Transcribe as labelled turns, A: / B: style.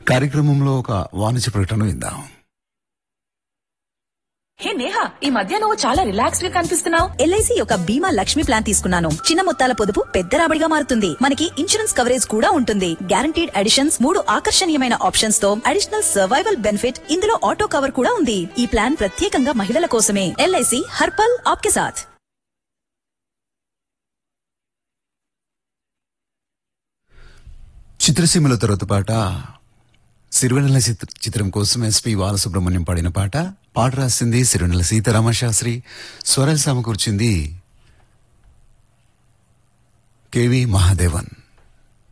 A: కార్యక్రమంలో ఒక వాణిజ్య ప్రకటన విందాం
B: హే నేహా ఈ మధ్య నువ్వు చాలా రిలాక్స్డ్ గా కనిపిస్తున్నావు
C: ఎల్ఐసి యొక్క బీమా లక్ష్మి ప్లాన్ తీసుకున్నాను చిన్న మొత్తాల పొదుపు పెద్ద రాబడిగా మారుతుంది మనకి ఇన్సూరెన్స్ కవరేజ్ కూడా ఉంటుంది గ్యారంటీడ్ అడిషన్స్ మూడు ఆకర్షణీయమైన ఆప్షన్స్ తో అడిషనల్ సర్వైవల్ బెనిఫిట్ ఇందులో ఆటో కవర్ కూడా ఉంది ఈ ప్లాన్ ప్రత్యేకంగా మహిళల కోసమే ఎల్ఐసి హర్పల్ ఆప్కే సాథ్
A: చిత్రసీమల తర్వాత పాట సిరివెన్నెల చిత్ర- చిత్రం కోసం ఎస్పి బాలసుబ్రహ్మణ్యం పాడిన పాట పాట రాసింది సిరివెన్నెల సీతారామ శాస్త్రి స్వరాలు సమకూర్చింది కేవి మహాదేవన్